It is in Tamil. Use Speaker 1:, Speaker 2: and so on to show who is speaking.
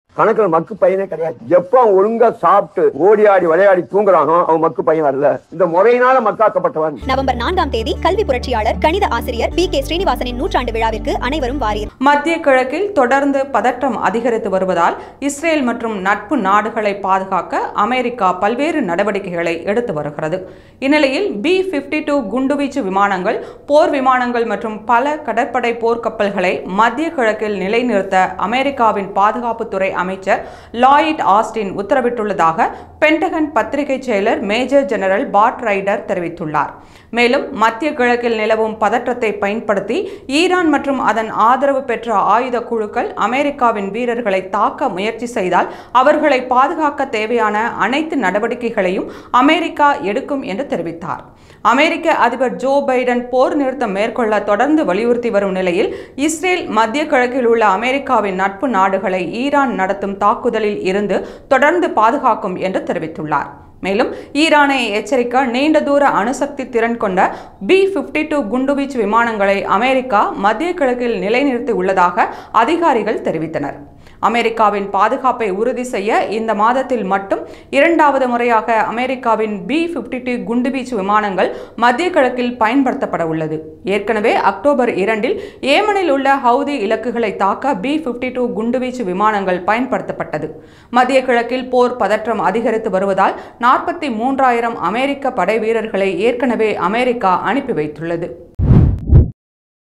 Speaker 1: கணக்குல மக்கு பையனே கிடையாது எப்ப அவன் ஒழுங்கா சாப்பிட்டு ஓடி ஆடி விளையாடி தூங்குறானோ அவன் மக்கு பையன் வரல இந்த முறையினால மக்காக்கப்பட்டவன்
Speaker 2: நவம்பர் நான்காம் தேதி கல்வி புரட்சியாளர் கணித ஆசிரியர் பி கே ஸ்ரீனிவாசனின் நூற்றாண்டு விழாவிற்கு அனைவரும் வாரியர்
Speaker 3: மத்திய கிழக்கில் தொடர்ந்து பதற்றம் அதிகரித்து வருவதால் இஸ்ரேல் மற்றும் நட்பு நாடுகளை பாதுகாக்க அமெரிக்கா பல்வேறு நடவடிக்கைகளை எடுத்து வருகிறது இந்நிலையில் பி பிப்டி டூ குண்டுவீச்சு விமானங்கள் போர் விமானங்கள் மற்றும் பல கடற்படை போர்க்கப்பல்களை மத்திய கிழக்கில் நிலைநிறுத்த அமெரிக்காவின் பாதுகாப்புத்துறை அமைச்சர் லாயிட் ஆஸ்டின் உத்தரவிட்டுள்ளதாக பென்டகன் பத்திரிகை செயலர் மேஜர் ஜெனரல் பாட் ரைடர் தெரிவித்துள்ளார் மேலும் மத்திய கிழக்கில் நிலவும் பதற்றத்தை பயன்படுத்தி ஈரான் மற்றும் அதன் ஆதரவு பெற்ற ஆயுத குழுக்கள் அமெரிக்காவின் வீரர்களை தாக்க முயற்சி செய்தால் அவர்களை பாதுகாக்க தேவையான அனைத்து நடவடிக்கைகளையும் அமெரிக்கா எடுக்கும் என்று தெரிவித்தார் அமெரிக்க அதிபர் ஜோ பைடன் போர் நிறுத்தம் மேற்கொள்ள தொடர்ந்து வலியுறுத்தி வரும் நிலையில் இஸ்ரேல் மத்திய கிழக்கில் உள்ள அமெரிக்காவின் நட்பு நாடுகளை ஈரான் நடத்தும் தாக்குதலில் இருந்து தொடர்ந்து பாதுகாக்கும் என்று தெரிவித்துள்ளார் மேலும் ஈரானை எச்சரிக்க நீண்ட தூர அணுசக்தி திறன் கொண்ட பி பிப்டி டூ குண்டுவீச்சு விமானங்களை அமெரிக்கா மத்திய கிழக்கில் நிலைநிறுத்தி உள்ளதாக அதிகாரிகள் தெரிவித்தனர் அமெரிக்காவின் பாதுகாப்பை உறுதி செய்ய இந்த மாதத்தில் மட்டும் இரண்டாவது முறையாக அமெரிக்காவின் பி பிப்டி டூ குண்டுவீச்சு விமானங்கள் மத்திய கிழக்கில் பயன்படுத்தப்பட உள்ளது ஏற்கனவே அக்டோபர் இரண்டில் ஏமனில் உள்ள ஹவுதி இலக்குகளை தாக்க பி பிப்டி டூ குண்டுவீச்சு விமானங்கள் பயன்படுத்தப்பட்டது மத்திய கிழக்கில் போர் பதற்றம் அதிகரித்து வருவதால் நாற்பத்தி மூன்றாயிரம் அமெரிக்க படை வீரர்களை ஏற்கனவே அமெரிக்கா அனுப்பி வைத்துள்ளது